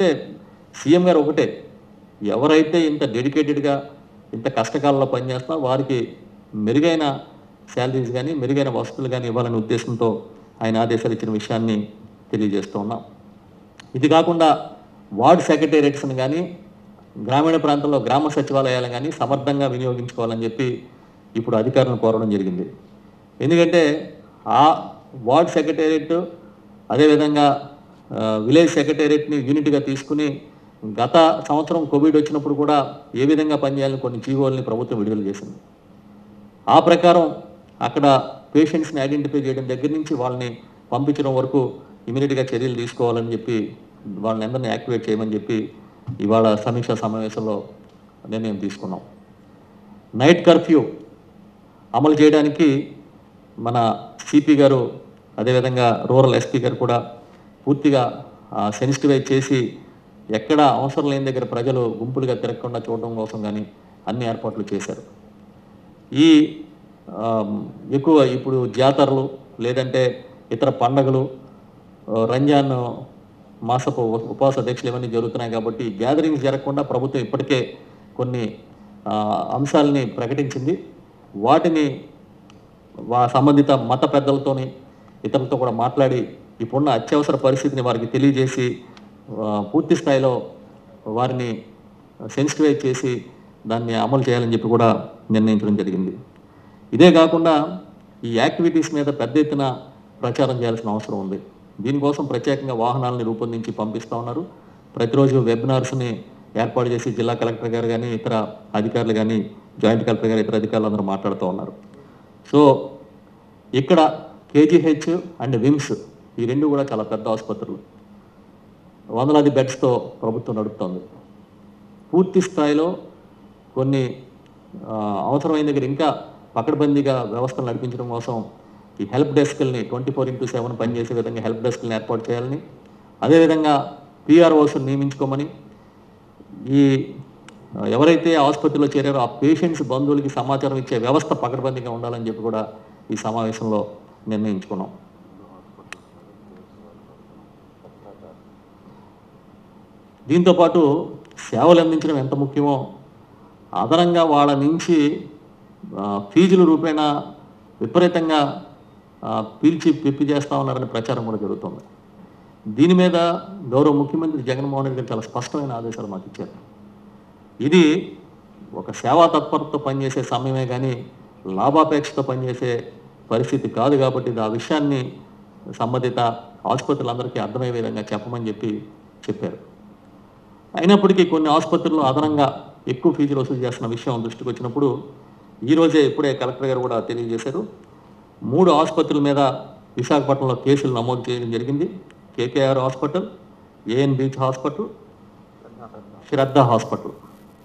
ఎందుకంటే సీఎం గారు ఒకటే ఎవరైతే ఇంత డెడికేటెడ్గా ఇంత కష్టకాలంలో పనిచేస్తున్నా వారికి మెరుగైన శాలరీస్ కానీ మెరుగైన వసతులు కానీ ఇవ్వాలనే ఉద్దేశంతో ఆయన ఆదేశాలు ఇచ్చిన విషయాన్ని తెలియజేస్తూ ఉన్నాం ఇది కాకుండా వార్డ్ సెక్రటేరియట్స్ని కానీ గ్రామీణ ప్రాంతంలో గ్రామ సచివాలయాలను కానీ సమర్థంగా వినియోగించుకోవాలని చెప్పి ఇప్పుడు అధికారులను కోరడం జరిగింది ఎందుకంటే ఆ వార్డ్ సెక్రటేరియట్ అదేవిధంగా ఆ, విలేజ్ సెక్రటేరియట్ని యూనిట్గా తీసుకుని గత సంవత్సరం కోవిడ్ వచ్చినప్పుడు కూడా ఏ విధంగా పనిచేయాలని కొన్ని జీవోల్ని ప్రభుత్వం విడుదల చేసింది ఆ ప్రకారం అక్కడ పేషెంట్స్ని ఐడెంటిఫై చేయడం దగ్గర నుంచి వాళ్ళని పంపించడం వరకు ఇమీడియట్గా చర్యలు తీసుకోవాలని చెప్పి వాళ్ళని అందరినీ యాక్టివేట్ చేయమని చెప్పి ఇవాళ సమీక్షా సమావేశంలో నిర్ణయం తీసుకున్నాం నైట్ కర్ఫ్యూ అమలు చేయడానికి మన సిపి గారు అదేవిధంగా రూరల్ ఎస్పీ గారు కూడా పూర్తిగా సెన్సిటివైజ్ చేసి ఎక్కడ అవసరం లేని దగ్గర ప్రజలు గుంపులుగా తిరగకుండా చూడడం కోసం కానీ అన్ని ఏర్పాట్లు చేశారు ఈ ఆ, ఎక్కువ ఇప్పుడు జాతరలు లేదంటే ఇతర పండగలు ఆ, రంజాన్ మాసపు ఉ- ఉపవాస దీక్షలు ఇవన్నీ జరుగుతున్నాయి కాబట్టి గ్యాదరింగ్స్ జరగకుండా ప్రభుత్వం ఇప్పటికే కొన్ని ఆ, అంశాలని ప్రకటించింది వాటిని వా సంబంధిత మత పెద్దలతోని ఇతరులతో కూడా మాట్లాడి ఇప్పుడున్న అత్యవసర పరిస్థితిని వారికి తెలియజేసి ఆ, పూర్తి స్థాయిలో వారిని సెన్సిటివైజ్ చేసి దాన్ని అమలు చేయాలని చెప్పి కూడా నిర్ణయించడం జరిగింది ఇదే కాకుండా ఈ యాక్టివిటీస్ మీద పెద్ద ఎత్తున ప్రచారం చేయాల్సిన అవసరం ఉంది దీనికోసం ప్రత్యేకంగా వాహనాలని రూపొందించి పంపిస్తూ ఉన్నారు ప్రతిరోజు వెబినార్స్ని ఏర్పాటు చేసి జిల్లా కలెక్టర్ గారు కానీ ఇతర అధికారులు కానీ జాయింట్ కలెక్టర్ గారు ఇతర అధికారులు అందరూ మాట్లాడుతూ ఉన్నారు సో ఇక్కడ కేజీహెచ్ అండ్ విమ్స్ ఈ రెండు కూడా చాలా పెద్ద ఆసుపత్రులు వందలాది బెడ్స్తో ప్రభుత్వం నడుపుతోంది పూర్తి స్థాయిలో కొన్ని ఆ, అవసరమైన దగ్గర ఇంకా పకడ్బందీగా వ్యవస్థను నడిపించడం కోసం ఈ హెల్ప్ డెస్క్ని ట్వంటీ ఫోర్ ఇంటూ సెవెన్ పనిచేసే విధంగా హెల్ప్ డెస్క్ని ఏర్పాటు చేయాలని అదేవిధంగా పిఆర్ఓస్ నియమించుకోమని ఈ ఆ, ఎవరైతే ఆసుపత్రిలో చేరారో ఆ పేషెంట్స్ బంధువులకి సమాచారం ఇచ్చే వ్యవస్థ పకడ్బందీగా ఉండాలని చెప్పి కూడా ఈ సమావేశంలో నిర్ణయించుకున్నాం దీంతోపాటు సేవలు అందించడం ఎంత ముఖ్యమో అదనంగా వాళ్ళ నుంచి ఆ, ఫీజుల రూపేణ విపరీతంగా ఆ, పీల్చి పిప్పి చేస్తా ఉన్నారనే ప్రచారం కూడా జరుగుతుంది దీని మీద గౌరవ ముఖ్యమంత్రి జగన్మోహన్ రెడ్డి గారు చాలా స్పష్టమైన ఆదేశాలు మాకు ఇచ్చారు ఇది ఒక సేవా తత్పరతతో పనిచేసే సమయమే కానీ లాభాపేక్షతో పనిచేసే పరిస్థితి కాదు కాబట్టి ఇది ఆ విషయాన్ని సంబంధిత ఆసుపత్రులందరికీ అర్థమయ్యే విధంగా చెప్పమని చెప్పి చెప్పారు అయినప్పటికీ కొన్ని ఆసుపత్రుల్లో అదనంగా ఎక్కువ ఫీజులు వసూలు చేస్తున్న విషయం దృష్టికి వచ్చినప్పుడు ఈరోజే ఇప్పుడే కలెక్టర్ గారు కూడా తెలియజేశారు మూడు ఆసుపత్రుల మీద విశాఖపట్నంలో కేసులు నమోదు చేయడం జరిగింది KKR hospital AN beach hospital Shraddha hospital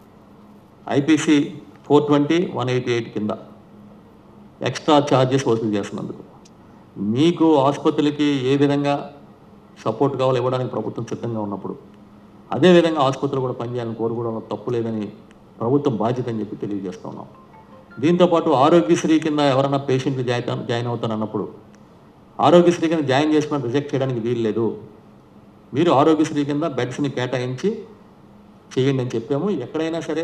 IPC four twenty one eighty eight కింద ఎక్స్ట్రా ఛార్జెస్ వసూలు చేస్తున్నందుకు మీకు ఆసుపత్రులకి ఏ విధంగా సపోర్ట్ కావాలో ఇవ్వడానికి ప్రభుత్వం సిద్ధంగా ఉన్నప్పుడు అదేవిధంగా ఆసుపత్రులు కూడా పనిచేయాలని కోరుకోవడంలో తప్పు లేదని ప్రభుత్వం బాధ్యత అని చెప్పి తెలియజేస్తా ఉన్నాం దీంతోపాటు ఆరోగ్యశ్రీ కింద ఎవరైనా పేషెంట్లు జాయిన్ జాయిన్ అవుతాను అన్నప్పుడు ఆరోగ్యశ్రీ కింద జాయిన్ చేసుకుని రిజెక్ట్ చేయడానికి వీలు లేదు మీరు ఆరోగ్యశ్రీ కింద బెడ్స్ని కేటాయించి చేయండి అని చెప్పాము ఎక్కడైనా సరే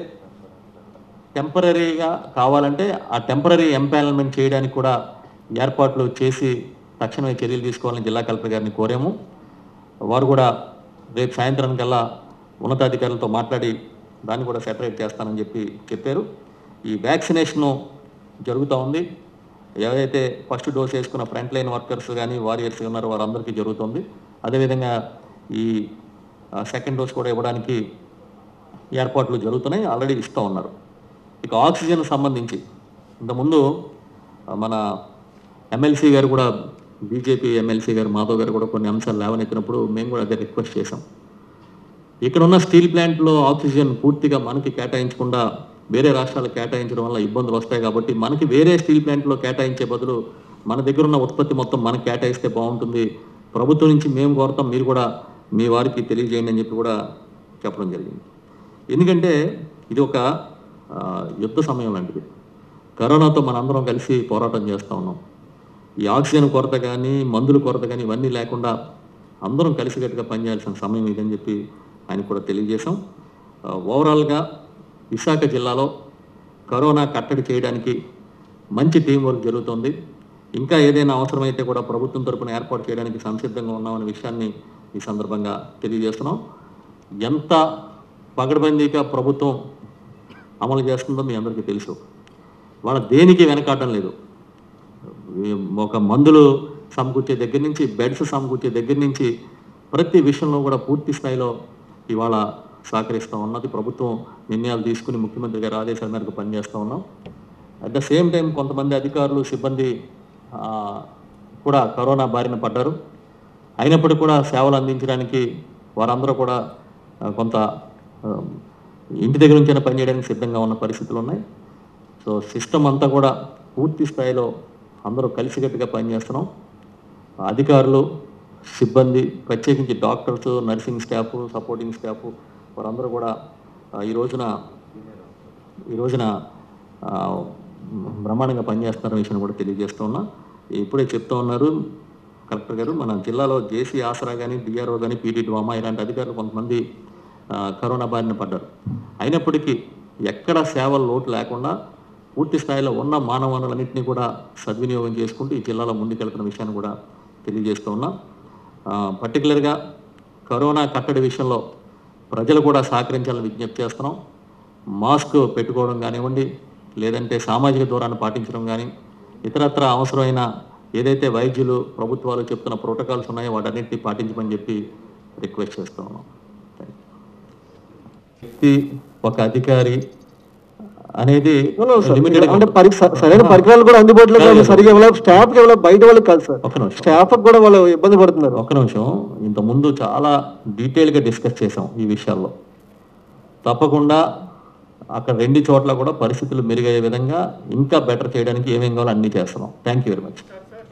టెంపరీగా కావాలంటే ఆ టెంపరీ ఎంపానల్మెంట్ చేయడానికి కూడా ఏర్పాట్లు చేసి తక్షణమే చర్యలు తీసుకోవాలని జిల్లా కలెక్టర్ గారిని కోరాము వారు కూడా రేపు సాయంత్రానికల్లా ఉన్నతాధికారులతో మాట్లాడి దాన్ని కూడా సెటరేట్ చేస్తానని చెప్పి చెప్పారు ఈ వ్యాక్సినేషను జరుగుతూ ఉంది ఎవరైతే ఫస్ట్ డోస్ వేసుకున్న ఫ్రంట్ లైన్ వర్కర్స్ కానీ వారియర్స్ ఉన్నారో వారందరికీ జరుగుతుంది అదేవిధంగా ఈ సెకండ్ డోస్ కూడా ఇవ్వడానికి ఏర్పాట్లు జరుగుతున్నాయి ఆల్రెడీ ఇస్తూ ఉన్నారు ఇక ఆక్సిజన్ సంబంధించి ఇంతకుముందు ఆ, మన ఎమ్మెల్సీ గారు కూడా బీజేపీ ఎమ్మెల్సీ గారు మాధవ్ గారు కూడా కొన్ని అంశాలు లేవనెత్తినప్పుడు మేము కూడా అదే రిక్వెస్ట్ చేసాం ఇక్కడ ఉన్న స్టీల్ ప్లాంట్లో ఆక్సిజన్ పూర్తిగా మనకి కేటాయించకుండా వేరే రాష్ట్రాలకు కేటాయించడం వల్ల ఇబ్బందులు వస్తాయి కాబట్టి మనకి వేరే స్టీల్ ప్లాంట్లో కేటాయించే బదులు మన దగ్గర ఉన్న ఉత్పత్తి మొత్తం మనకి కేటాయిస్తే బాగుంటుంది ప్రభుత్వం నుంచి మేము కోరుతాం మీరు కూడా మీ వారికి తెలియజేయండి అని చెప్పి కూడా చెప్పడం జరిగింది ఎందుకంటే ఇది ఒక ఆ, యుద్ధ సమయం లాంటిది కరోనాతో మనందరం కలిసి పోరాటం చేస్తూ ఉన్నాం ఈ ఆక్సిజన్ కొరత కానీ మందుల కొరత కానీ ఇవన్నీ లేకుండా అందరం కలిసికట్టుగా పనిచేయాల్సిన సమయం ఇదని చెప్పి ఆయన కూడా తెలియజేశాం ఆ, ఓవరాల్గా విశాఖ జిల్లాలో కరోనా కట్టడి చేయడానికి మంచి టీం వర్క్ జరుగుతుంది ఇంకా ఏదైనా అవసరమైతే కూడా ప్రభుత్వం తరపున ఏర్పాటు చేయడానికి సంసిద్ధంగా ఉన్నామనే విషయాన్ని ఈ సందర్భంగా తెలియజేస్తున్నాం ఎంత పగడబందీగా ప్రభుత్వం అమలు చేస్తుందో మీ అందరికీ తెలుసు వాళ్ళ దేనికి వెనకాడడం లేదు ఈ ఒక మందులు సమకూర్చే దగ్గర నుంచి బెడ్స్ సమకూర్చే దగ్గర నుంచి ప్రతి విషయంలో కూడా పూర్తి స్థాయిలో ఇవాళ సహకరిస్తూ ఉన్నది ప్రభుత్వం నిర్ణయాలు తీసుకుని ముఖ్యమంత్రి గారి ఆదేశాల మేరకు పనిచేస్తూ ఉన్నాం అట్ ద సేమ్ టైం కొంతమంది అధికారులు సిబ్బంది ఆ, కూడా కరోనా బారిన పడ్డారు అయినప్పటికీ కూడా సేవలు అందించడానికి వారందరూ కూడా ఆ, కొంత ఆ, ఇంటి దగ్గర నుంచైనా పనిచేయడానికి సిద్ధంగా ఉన్న పరిస్థితులు ఉన్నాయి సో సిస్టమ్ అంతా కూడా పూర్తి స్థాయిలో అందరూ కలిసికట్టుగా పనిచేస్తున్నాం అధికారులు సిబ్బంది ప్రత్యేకించి doctors nursing staff supporting staff వారందరూ కూడా ఆ, ఈ రోజున ఈ రోజున ఆ, బ్రహ్మాండంగా పనిచేస్తున్న విషయం కూడా తెలియజేస్తూ ఉన్నా ఇప్పుడే చెప్తూ ఉన్నారు కలెక్టర్ గారు మన జిల్లాలో జేసీ ఆసరా కానీ డిఆర్ఓ కానీ పీడీ డ్వామా ఇలాంటి అధికారులు కొంతమంది ఆ, కరోనా బారిన పడ్డారు అయినప్పటికీ ఎక్కడ సేవల లోటు లేకుండా పూర్తి స్థాయిలో ఉన్న మానవ వనరులన్నింటినీ కూడా సద్వినియోగం చేసుకుంటూ ఈ జిల్లాలో ముందుకెళ్తున్న విషయాన్ని కూడా తెలియజేస్తూ ఉన్నా పర్టికులర్గా కరోనా కట్టడి విషయంలో ప్రజలు కూడా సహకరించాలని విజ్ఞప్తి చేస్తున్నాం మాస్క్ పెట్టుకోవడం కానివ్వండి లేదంటే సామాజిక దూరాన్ని పాటించడం కానీ ఇతరత్ర అవసరమైన ఏదైతే వైద్యులు ప్రభుత్వాలు చెప్తున్న ప్రోటోకాల్స్ ఉన్నాయో వాటన్నిటిని పాటించమని చెప్పి రిక్వెస్ట్ చేస్తూ ఉన్నాం Thank you. వ్యక్తి ఒక అధికారి అనేది limited గా అంటే పరి స- సరైన పరికరాలు కూడా అందుబాటులో కాదు సరిగా ఇవ్వలేదు స్టాఫ్ కి ఇవ్వలేదు బయట వాళ్ళకి కాదు సార్ ఒక నిమిషం స్టాఫ్ కూడా వాళ్ళు ఇబ్బంది పడుతున్నారు ఒక్క నిమిషం ఇంత ముందు చాలా డీటెయిల్గా డిస్కస్ చేసాం ఈ విషయాల్లో తప్పకుండా అక్కడ రెండు చోట్ల కూడా పరిస్థితులు మెరుగయ్యే విధంగా ఇంకా బెటర్ చేయడానికి ఏమేం కావాలో అన్నీ చేస్తున్నాం thank you very much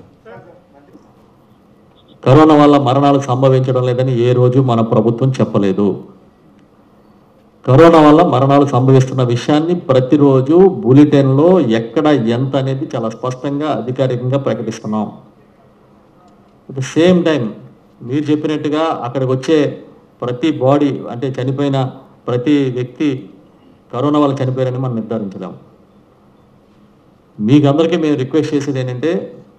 corona వల్ల మరణాలు సంభవించడం లేదని ఏ రోజు మన ప్రభుత్వం చెప్పలేదు కరోనా వల్ల మరణాలు సంభవిస్తున్న విషయాన్ని ప్రతిరోజు బులెటిన్లో ఎక్కడ ఎంత అనేది చాలా స్పష్టంగా అధికారికంగా ప్రకటిస్తున్నాం అట్ ద సేమ్ టైం మీరు చెప్పినట్టుగా అక్కడికి వచ్చే ప్రతి బాడీ అంటే చనిపోయిన ప్రతి వ్యక్తి కరోనా వల్ల చనిపోయారని మనం నిర్ధారించలేం మీకు అందరికీ మేము రిక్వెస్ట్ చేసేది ఏంటంటే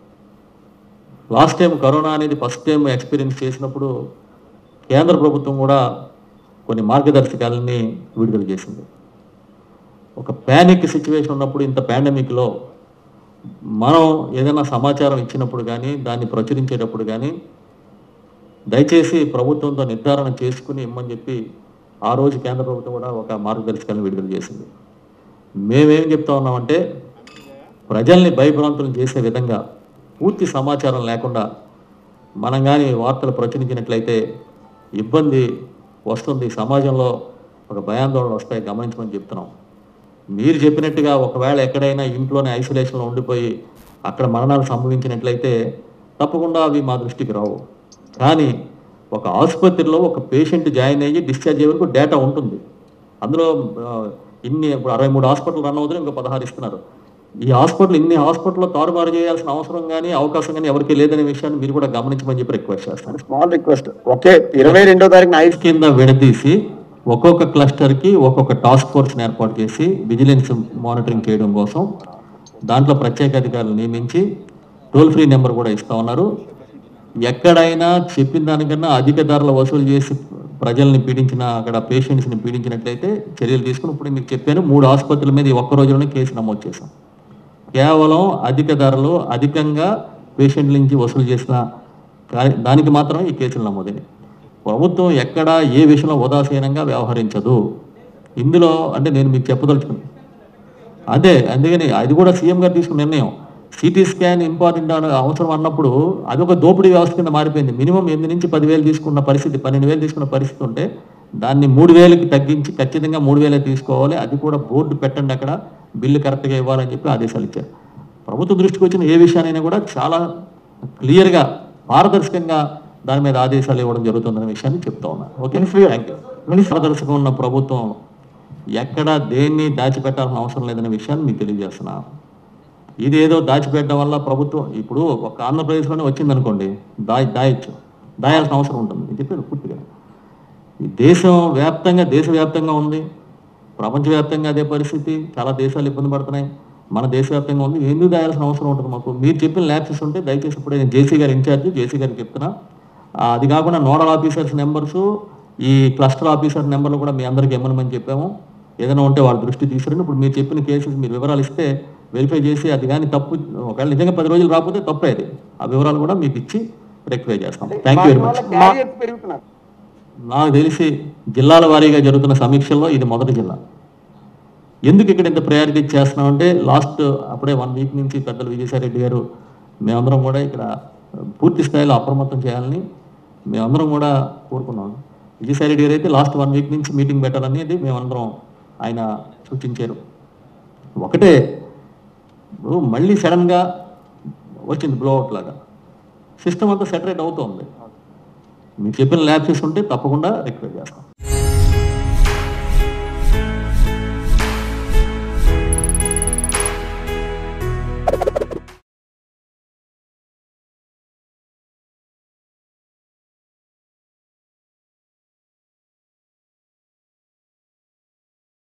లాస్ట్ టైం కరోనా అనేది ఫస్ట్ టైం ఎక్స్పీరియన్స్ చేసినప్పుడు కేంద్ర ప్రభుత్వం కూడా కొన్ని మార్గదర్శకాలని విడుదల చేసింది ఒక ప్యానిక్ సిచ్యువేషన్ ఉన్నప్పుడు ఇంత పాండమిక్లో మనం ఏదైనా సమాచారం ఇచ్చినప్పుడు కానీ దాన్ని ప్రచురించేటప్పుడు కానీ దయచేసి ప్రభుత్వంతో నిర్ధారణ చేసుకుని ఇమ్మని చెప్పి ఆ రోజు కేంద్ర ప్రభుత్వం కూడా ఒక మార్గదర్శకాలను విడుదల చేసింది మేమేం చెప్తా ఉన్నామంటే ప్రజల్ని భయభ్రాంతులను చేసే విధంగా పూర్తి సమాచారం లేకుండా మనం కానీ వార్తలు ప్రచురించినట్లయితే ఇబ్బంది వస్తుంది సమాజంలో ఒక భయాందోళనలు వస్తాయి గమనించమని చెప్తున్నాం మీరు చెప్పినట్టుగా ఒకవేళ ఎక్కడైనా ఇంట్లోనే ఐసోలేషన్లో ఉండిపోయి అక్కడ మరణాలు సంభవించినట్లయితే తప్పకుండా అవి మా దృష్టికి రావు కానీ ఒక ఆసుపత్రిలో ఒక పేషెంట్ జాయిన్ అయ్యి డిశ్చార్జ్ అయ్యే వరకు డేటా ఉంటుంది అందులో ఆ, ఇన్ని ఇప్పుడు అరవై మూడు హాస్పిటల్ రన్ అవుతుంది ఇంకా పదహారు ఇస్తున్నారు ఈ హాస్పిటల్ ఇన్ని హాస్పిటల్లో తారుమారు చేయాల్సిన అవసరం కానీ అవకాశం కానీ ఎవరికి లేదనే విషయాన్ని మీరు కూడా గమనించమని చెప్పి రిక్వెస్ట్ చేస్తాను స్మాల్ రిక్వెస్ట్ ఓకే ఇరవై రెండో తారీఖున ఐదు కింద విడదీసి ఒక్కొక్క క్లస్టర్కి ఒక్కొక్క టాస్క్ ఫోర్స్ని ఏర్పాటు చేసి విజిలెన్స్ మానిటరింగ్ చేయడం కోసం దాంట్లో ప్రత్యేక అధికారులు నియమించి టోల్ ఫ్రీ నెంబర్ కూడా ఇస్తా ఉన్నారు ఎక్కడైనా చెప్పిన దానికన్నా అధిక ధరలు వసూలు చేసి ప్రజల్ని పీడించిన అక్కడ పేషెంట్స్ని పీడించినట్లయితే చర్యలు తీసుకుని ఇప్పుడు మీకు చెప్పాను మూడు ఆసుపత్రుల మీద ఈ ఒక్క రోజులోనే కేసు నమోదు చేశాం కేవలం అధిక ధరలు అధికంగా పేషెంట్ల నుంచి వసూలు చేసిన కా- దానికి మాత్రమే ఈ కేసులు నమోదైనవి ప్రభుత్వం ఎక్కడ ఏ విషయంలో ఉదాసీనంగా వ్యవహరించదు ఇందులో అంటే నేను మీకు చెప్పదలుచుకున్నాను అదే అందుకని అది కూడా సీఎం గారు తీసుకున్న నిర్ణయం సిటీ స్కాన్ ఇంపార్టెంట్ అని అవసరం అన్నప్పుడు అది ఒక దోపిడీ వ్యవస్థ కింద మారిపోయింది మినిమం ఎనిమిది నుంచి పదివేలు తీసుకున్న పరిస్థితి పన్నెండు వేలు తీసుకున్న పరిస్థితి ఉంటే దాన్ని మూడు వేలకి తగ్గించి ఖచ్చితంగా మూడు వేలే తీసుకోవాలి అది కూడా బోర్డు పెట్టండి అక్కడ బిల్లు కరెక్ట్గా ఇవ్వాలని చెప్పి ఆదేశాలు ఇచ్చారు ప్రభుత్వ దృష్టికి వచ్చిన ఏ విషయానైనా కూడా చాలా క్లియర్గా పారదర్శకంగా దాని మీద ఆదేశాలు ఇవ్వడం జరుగుతుందనే విషయాన్ని చెప్తా ఉన్నా ఓకే థ్యాంక్ యూ పారదర్శకం ఉన్న ప్రభుత్వం ఎక్కడ దేన్ని దాచిపెట్టాల్సిన అవసరం లేదనే విషయాన్ని మీకు తెలియజేస్తున్నా ఇది ఏదో దాచిపెట్టడం వల్ల ప్రభుత్వం ఇప్పుడు ఒక ఆంధ్రప్రదేశ్లోనే వచ్చింది అనుకోండి దాయి దాయచ్చు దాయాల్సిన అవసరం ఉంటుంది ఇది చెప్పారు పూర్తిగా ఈ దేశం వ్యాప్తంగా దేశవ్యాప్తంగా ఉంది ప్రపంచవ్యాప్తంగా అదే పరిస్థితి చాలా దేశాలు ఇబ్బంది పడుతున్నాయి మన దేశవ్యాప్తంగా ఉంది ఎందుకు దాయాల్సిన అవసరం ఉంటుంది మాకు మీరు చెప్పిన ల్యాబ్సెస్ ఉంటే దయచేసి ఇప్పుడే నేను జేసీ గారి ఇన్ఛార్జ్ జేసీ గారికి చెప్తున్నా ఆ, అది కాకుండా నోడల్ ఆఫీసర్స్ నెంబర్స్ ఈ క్లస్టర్ ఆఫీసర్ నెంబర్లు కూడా మీ అందరికి ఇమ్మనమని చెప్పాము ఏదైనా ఉంటే వాళ్ళ దృష్టి తీసుకురండి ఇప్పుడు మీరు చెప్పిన కేసెస్ మీరు వివరాలు ఇస్తే వెరిఫై చేసి అది కానీ తప్పు ఒకవేళ నిజంగా పది రోజులు రాకపోతే తప్పే అది ఆ వివరాలు కూడా మీకు ఇచ్చి రెక్టిఫై చేస్తాం thank you very much carriers పెరుగుతున్నారు నాకు తెలిసి జిల్లాల వారీగా జరుగుతున్న సమీక్షల్లో ఇది మొదటి జిల్లా ఎందుకు ఇక్కడ ఇంత ప్రయారిటీ చేస్తున్నామంటే లాస్ట్ అప్పుడే వన్ వీక్ నుంచి పెద్దలు విజయసాయిరెడ్డి గారు మేమందరం కూడా ఇక్కడ పూర్తి స్థాయిలో అప్రమత్తం చేయాలని మేమందరం కూడా కోరుకున్నాం విజయసాయిరెడ్డి గారు అయితే లాస్ట్ వన్ వీక్ నుంచి మీటింగ్ పెట్టాలనేది మేమందరం ఆయన సూచించారు ఒకటే ఇప్పుడు మళ్ళీ సడన్గా వచ్చింది బ్లోఅవుట్ లాగా సిస్టమ్ అంతా సెటరేట్ అవుతుంది మీరు చెప్పిన ల్యాబ్సెస్ ఉంటే తప్పకుండా రిక్వైర్ చేస్తాం